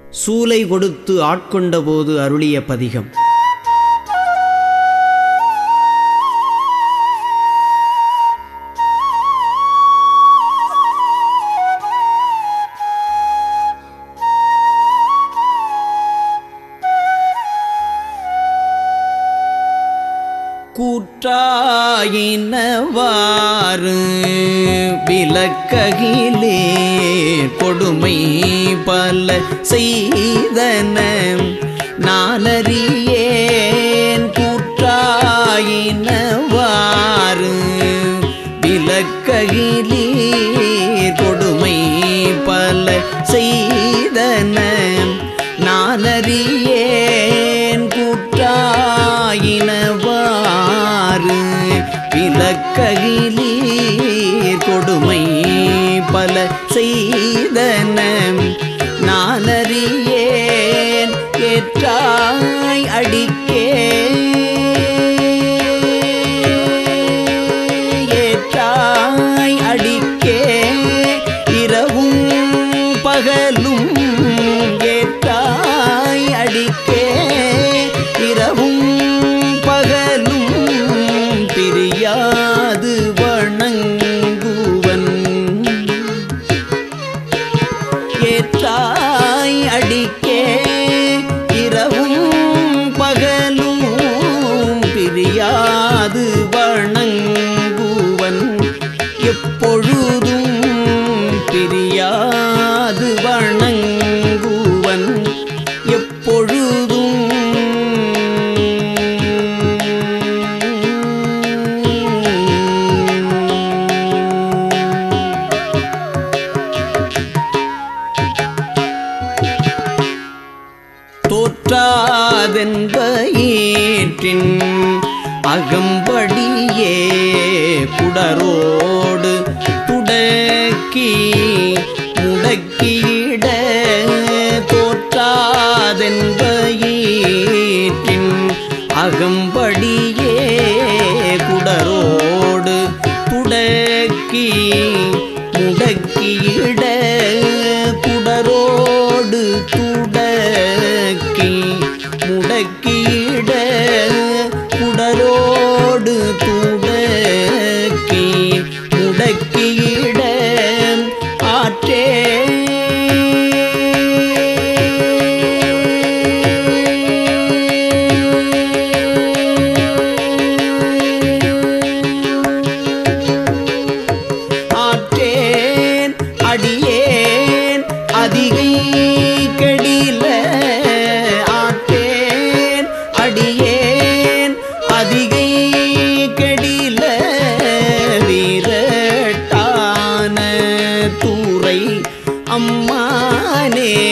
சூலை கொடுத்து ஆட்கொண்டபோது அருளிய பதிகம் கூற்றாயினவாறு விலக்ககிலே கொடுமை பல செய்தன நானறியேன் கூற்றாயினவாறு விலக்ககிலே கொடுமை பல செய்தன நானறியேன் கூற்றாயினவாறு விலக்ககிலீர் கொடுமை பல செய்தன நானறியேன் ஏற்றாய் அடிக்கே ஏற்றாய் அடிக்கே இரவும் பகலும் ஏற்றாய் அடிக்கே இரவும் பகலும் பிரியாது வணங்குவன் ஏற்றாய் அடிக்கே இரவும் பகலும் பிரியாது வணங்குவன் எப்பொழுதும் பிரியாது வணங்குவன் எப்பொழுதும் தோற்றாதென்பயிற்றின் அகம்படியே குடரோடு துடக்கி முடக்கியிட தோற்றாதென்பயிற்றின் அகம்படியே குடரோடு துடக்கி முடக்கியிட குடரோடு துடக்கி முடக்கியிட குடரோடு துடக்கி முடக்கியிட ஆற்றே ஆற்றேன் அடியேன் அதிகை கெடில ஆற்றேன் அடியேன் அதிகை கெடில வீரட்டான தூரை அம்மானே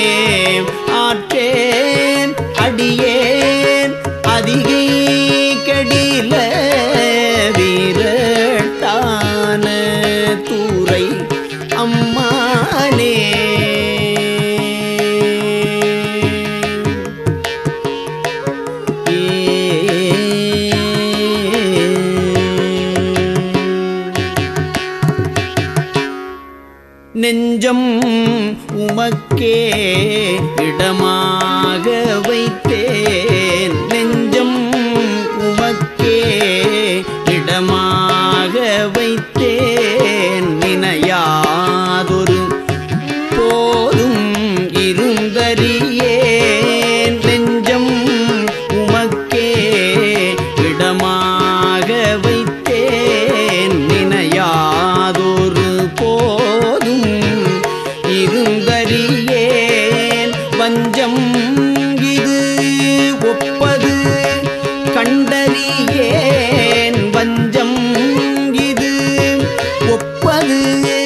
ஆற்றேன் அடியேன் அதிகை கெடில வீரட்டான தூரை அம்மானே நெஞ்சம் உமக்கே இடமாக வைத்தேன் நெஞ்சம் உமக்கே இடமாக வைத்தேன் நினையாதொரு போதும் இருந்தறியேன் நெஞ்சம் உமக்கே இடமாக வைத்தேன் நினையாதொரு போதும் இருந்தறியேன் வஞ்சம் இது ஒப்பது கண்டறியேன் வஞ்சம் இது ஒப்பது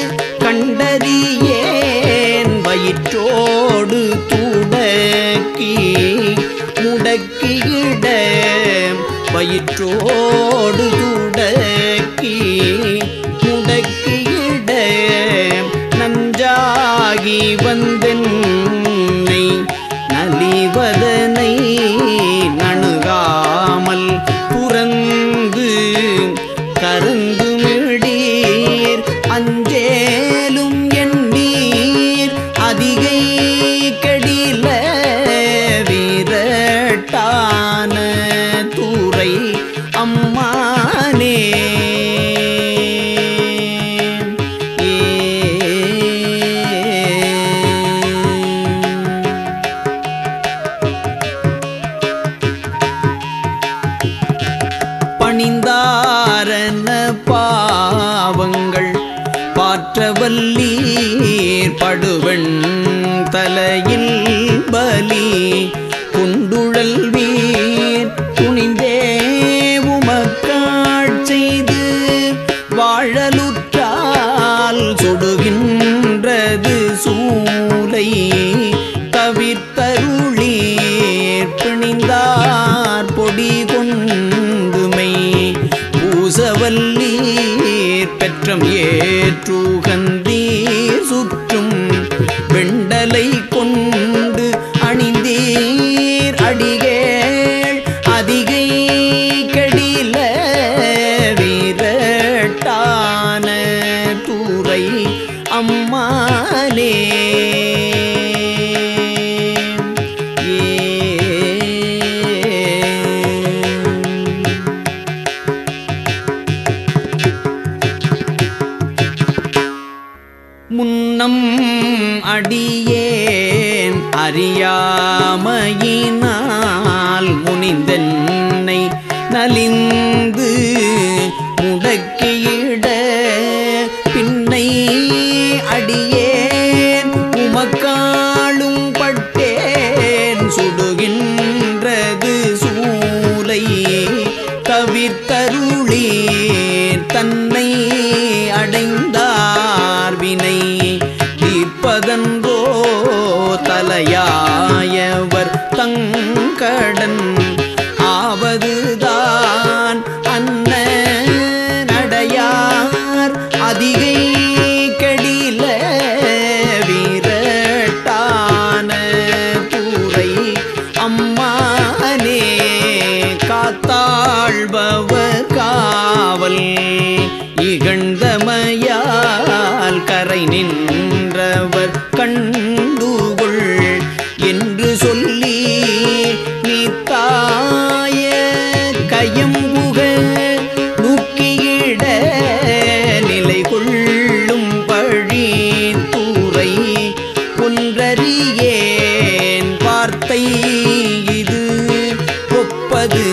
கண்டறியேன் வயிற்றோடு துடக்கி முடக்கியிட வயிற்றோடு துடக்கி முடக்கியிட நஞ்சாகி வந்தென்னை நலிவதனை நணுகாமல் புறந்து கருந்துமிழீர் அஞ்சேலும் எண்ணீர் அதிகை கடில கடுவெண் தலையில் பலி குண்டுழல் வீர் துணிந்தே உமக்காட் செய்து வாழலுற்றால் சுடுகின்றது சூலை தவிர்த்தருளீர் பிணிந்தார் பொடி கொண்டுமை பூசவல்லீர் பெற்றம் ஏற்றுகந்தீர் சுற்றும் வெண்டலை கொண்டு அணிந்தீர் அடிகேள் அதிகை கடில வீரட்டான தூரை அம்மானே ஏ முன்னம் அடியேன் அறியாமையினால் முனிந்தென்னை நலிந்து முடக்கியிட பின்னை அடியேன் உமக்காளும் பட்டேன் சுடுகின்றது சூலை தவிர்த்தருளீர் தன்னை அடைந்தார் வினை தீர்ப்பதன்றோ தலையாயவர் தங்கடன் ஆவதுதான் அன்ன நடையார் அதிகை கடில வீரட்டான தூரை அம்மானே காத்தாழ்பவர் காவல் இகழ்ந்தமையால் கரை நின்றவர் கண்டுகொள் என்று சொல்லி நீத்தாய கயம்புக நூக்கியிட நிலை கொள்ளும் பழி தூரை ஒன்றறியேன் வார்த்தை இது ஒப்பது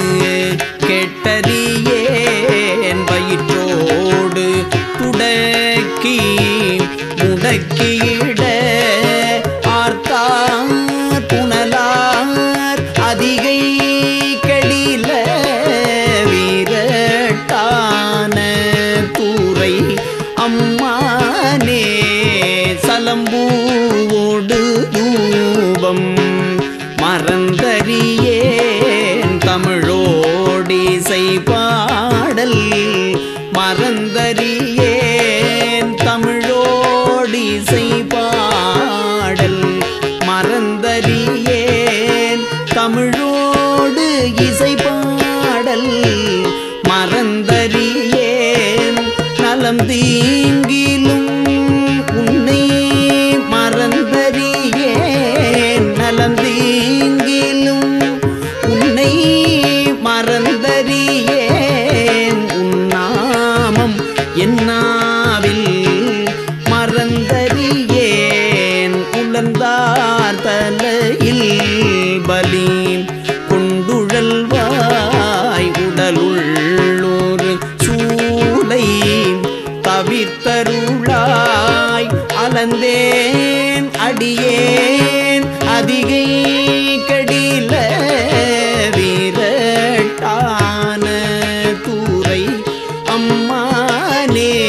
கெட்டறியேன் வயிற்றோடு துடக்கி முடக்கியிட ஆர்த்தார் புனலார் அதிகை கடில வீரட்டான தூரை அம்மானே சலம்பூவோடு தூபம் மறந்தறியேன் தமிழோடிசை பாடல் மறந்தறியேன் தமிழோடிசை பாடல் மறந்தறியேன் தமிழோடு இசை பாடல் மறந்தறியேன் நலம் தீங்கிலும் உன்னை மறந்தறியேன் நலம் தீங்கிலும் உன்னை மறந்தறியேன் உன்னாமம் என்னாவில் மறந்தறியேன் உலர்ந்தார் தலையில் பலி கொண்டுழல்வாய் உடலுள்ளொரு சூலை தவிர்த்தருளாய் அலந்தேன் அடியேன் அதிகை கடில வீரட்டான தூரை அம்மானே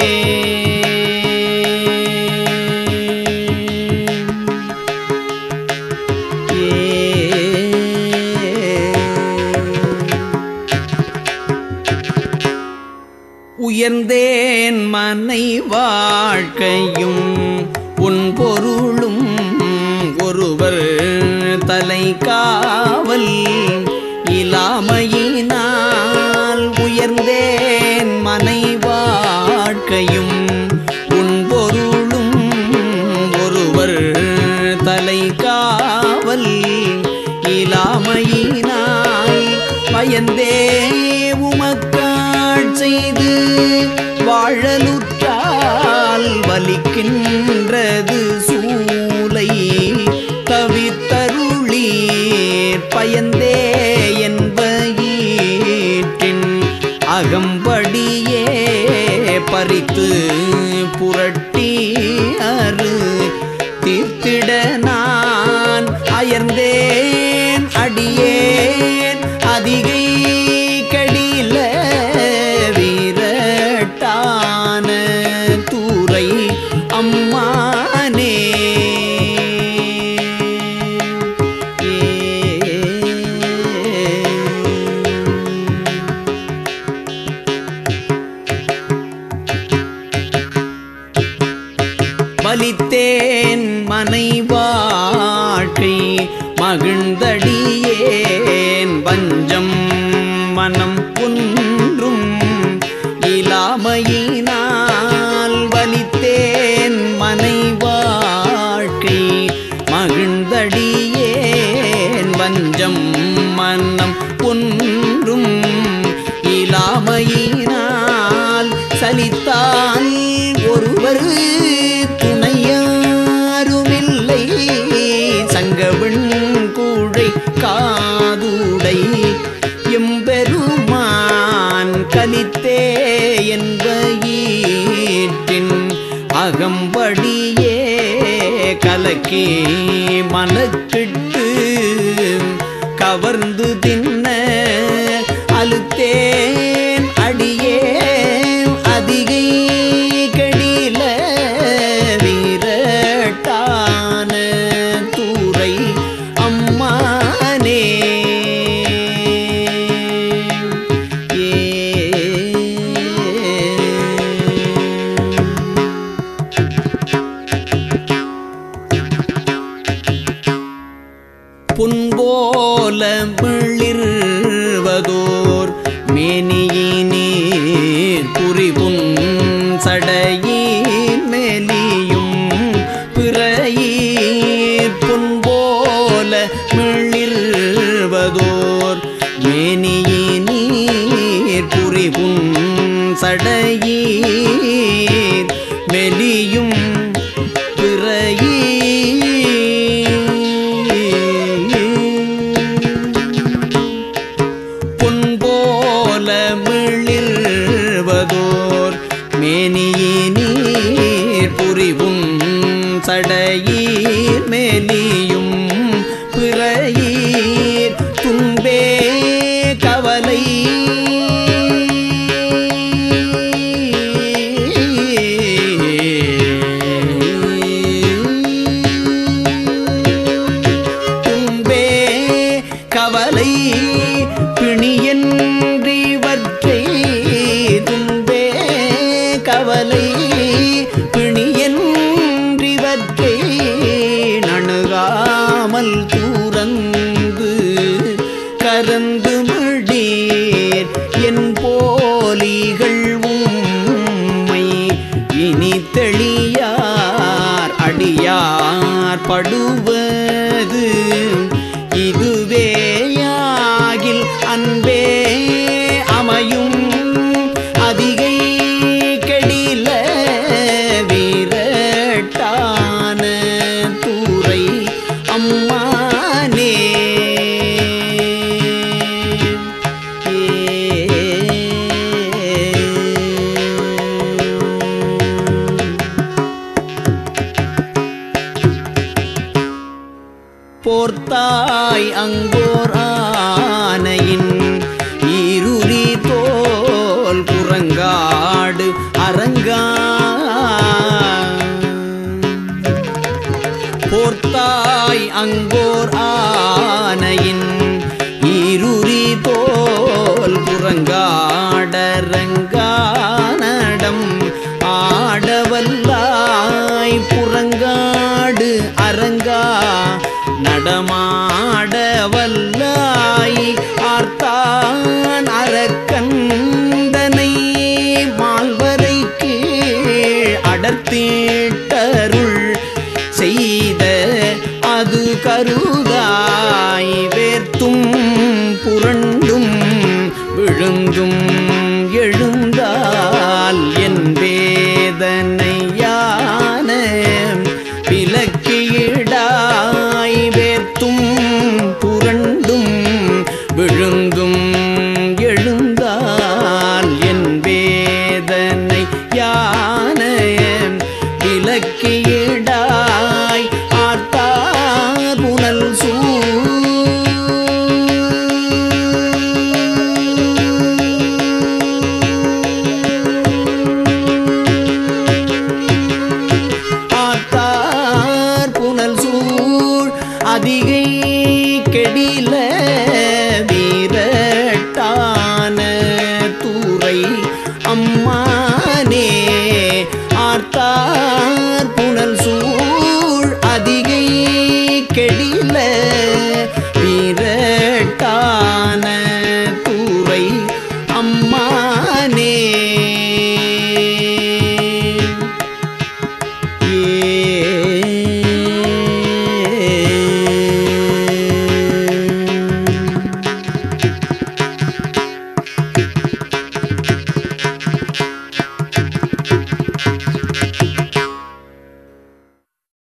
உயர்ந்தேன் மனை வாழ்க்கையும் உன் பொருளும் ஒருவர் தலை காவல் இலாமையினால் உயர்ந்தேன் மனை வாழ்க்கையும் உன் பொருளும் ஒருவர் தலை காவல் இலாமையினால் பயந்தே உமக்காட் செய்து வாழலுற்றால் வலிக்கின்றது சூலை தவித்தருளீர் பயந்தே என்பயிற்றின் அகம்படியே பறித்து புரட்டி அரு மனை வாழ்க்கை மகிழ்ந்தடியேன் வஞ்சம் மனம் ஒன்றும் இலாமையினால் வலித்தேன் மனை வாழ்க்கை மகிழ்ந்தடியேன் வஞ்சம் மனம் ஒன்றும் இலாமையினால் சலித்தால் ஒருவர் துணையாருமில்லை சங்கவன் கூழை காதுடை எம்பெருமான் கலித்தே என்பயிற்றின் அகம்படியே கலக்கி மனக்கிட்டு கவர்ந்து தின்ன அழுத்தேன் அடியே அதிகை கடில வீரட்டான தூரை அம்மானே ஏ புன்போல மிளிர்வதோர் மேனியினீர் புரிபுன் சடையீர் மேலியும் பிறையீர் புன்போல மிளிர்வதோர் மேனியினீர் புரிபுன் சடையீர் மெலியும் பொன்போல மிளிர்வதோர் மேனியினீர் புரிவும் சடையீர் மேலியும் பிறையீர் துன்பே கவலை துன்பே கவலை பிணியன்றிவற்றை துன்பே கவலை பிணியன்றிவற்றை நணுகாமல் தூரந்து கரந்து மிடீர் என் போலிகள் உம்மை இனி தெளியார் அடியார் படுவது இதுவேயாகில் அன்பே அமையும் அதிகை கெடில வீரட்டான தூரை அம்மானே போர்த்தாய் அங்கோர் ஆனையின் ஈருரி தோல் புறங்காடு அரங்கா போர்த்தாய் அங்கோர் ஆனையின் ஈருரி தோல் புறங்காடரங்கானடம் ஆடவல்லாய் புறங்காடு அரங்கா நடமாடவல்லாய் ஆர்த்தான் அரக்கந்தனை மால்வரை கீழ் அடர்த்தீட்டருள் செய்த அது கருதாய் வேர்த்தும் புரண்டும் விழுந்தும் எழுந்தால் என் வேதனையான விலக்கியிடாய் வேர்த்தும் புரண்டும் விழுந்தும் எழுந்தால் என் வேதனை யான விலக்கியிடாய் ஆர்த்தார் புனல் சூ ஆத்தார் புனல் சூழ் அதிகை